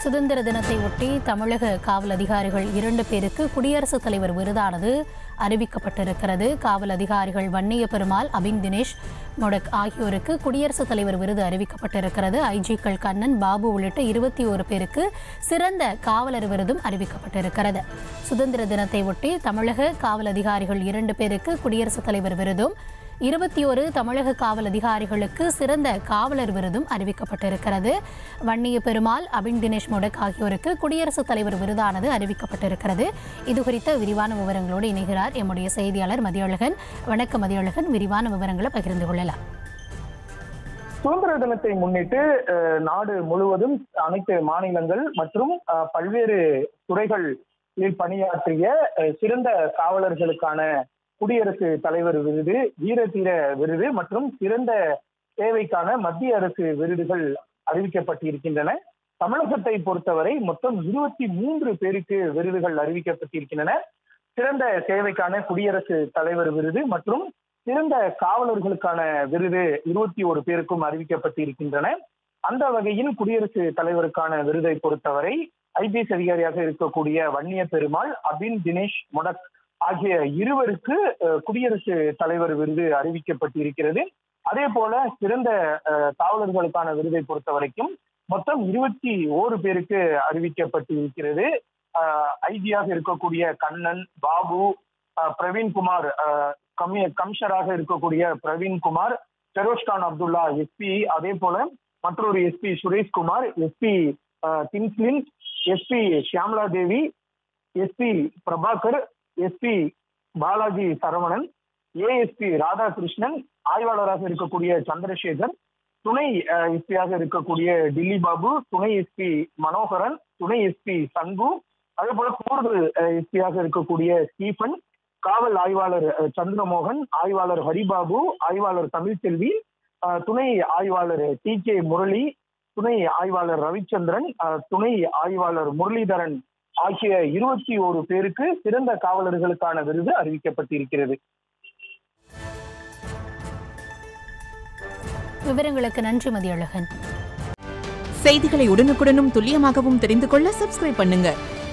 சுதந்திர தினத்தை ஒட்டி தமிழக காவல் அதிகாரிகள் இரண்டு பேருக்கு குடியரசுத் தலைவர் விருதானது அறிவிக்கப்பட்டிருக்கிறது காவல் அதிகாரிகள் வன்னிய பெருமாள் அபின் தினேஷ் மொடக் ஆகியோருக்கு குடியரசுத் தலைவர் விருது அறிவிக்கப்பட்டிருக்கிறது ஐஜிக்கள் கண்ணன் பாபு உள்ளிட்ட இருபத்தி ஒரு பேருக்கு சிறந்த காவலர் விருதும் அறிவிக்கப்பட்டிருக்கிறது சுதந்திர தினத்தை ஒட்டி தமிழக காவல் அதிகாரிகள் இரண்டு பேருக்கு குடியரசுத் தலைவர் விருதும் இருபத்தி ஒரு தமிழக காவல் அதிகாரிகளுக்கு சிறந்த காவலர் விருதும் அறிவிக்கப்பட்டிருக்கிறது வன்னிய பெருமாள் அபின் தினேஷ் மொடக் ஆகியோருக்கு குடியரசுத் தலைவர் விருதானது அறிவிக்கப்பட்டிருக்கிறது இது குறித்த விரிவான விவரங்களோடு இணைகிறார் எம்முடைய செய்தியாளர் மதியழகன் வணக்கம் மதியழகன் விரிவான விவரங்களை பகிர்ந்து கொள்ளலாம் சுதந்திர தினத்தை முன்னிட்டு அஹ், நாடு முழுவதும் அனைத்து மாநிலங்கள் மற்றும் அஹ், பல்வேறு துறைகளில் பணியாற்றிய அஹ், சிறந்த காவலர்களுக்கான குடியரசு தலைவர் விருது வீரதீர விருது மற்றும் சிறந்த சேவைக்கான மத்திய அரசு விருதுகள் அறிவிக்கப்பட்டிருக்கின்றன தமிழகத்தை பொறுத்தவரை மொத்தம் இருபத்தி மூன்று பேருக்கு விருதுகள் அறிவிக்கப்பட்டிருக்கின்றன சிறந்த சேவைக்கான குடியரசு தலைவர் விருது மற்றும் சிறந்த காவலர்களுக்கான விருது இருபத்தி ஒரு பேருக்கும் அறிவிக்கப்பட்டிருக்கின்றன அந்த வகையில் குடியரசு தலைவருக்கான விருதை பொறுத்தவரை ஐபிஎஸ் அதிகாரியாக இருக்கக்கூடிய வன்னிய பெருமாள் அபின் தினேஷ் மொடக் ஆகிய இருவருக்கு அஹ், குடியரசு தலைவர் விருது அறிவிக்கப்பட்டிருக்கிறது அதே போல சிறந்த அஹ், காவலர்களுக்கான விருதை பொறுத்த வரைக்கும் மொத்தம் இருபத்தி ஓரு பேருக்கு அறிவிக்கப்பட்டிருக்கிறது ஐஜியாக இருக்கக்கூடிய கண்ணன் பாபு அஹ், பிரவீன்குமார் அஹ், கம்மி கமிஷனராக இருக்கக்கூடிய பிரவீன்குமார் ஃபெரோஸ்கான் அப்துல்லா எஸ்பி அதே போல மற்றொரு SP Sureshkumar SP Tinslin SP Shyamala Devi SP Prabhakar SP Balaji Saravanan ASP Radhakrishnan ஆய்வாளராக இருக்கக்கூடிய சந்திரசேகர் துணை எஸ்பியாக இருக்கக்கூடிய டில்லி பாபு துணை எஸ்பி மனோகரன் துணை எஸ்பி சங்கு அதே போல கூடுதல் எஸ்பியாக இருக்கக்கூடிய ஸ்டீபன் காவல் ஆய்வாளர் அஹ், சந்திரமோகன் ஆய்வாளர் ஹரிபாபு ஆய்வாளர் தமிழ்செல்வி அஹ், துணை ஆய்வாளர் டி கே முரளி துணை ஆய்வாளர் ரவிச்சந்திரன் அஹ், துணை ஆய்வாளர் முரளிதரன் ஆகிய இருபத்தி ஒரு பேருக்கு சிறந்த காவலர்களுக்கான விருது அறிவிக்கப்பட்டிருக்கிறது விவரங்களுக்கு நன்றி மதியழகன் செய்திகளை உடனுக்குடனும் துல்லியமாகவும் தெரிந்து கொள்ள சப்ஸ்கிரைப் பண்ணுங்க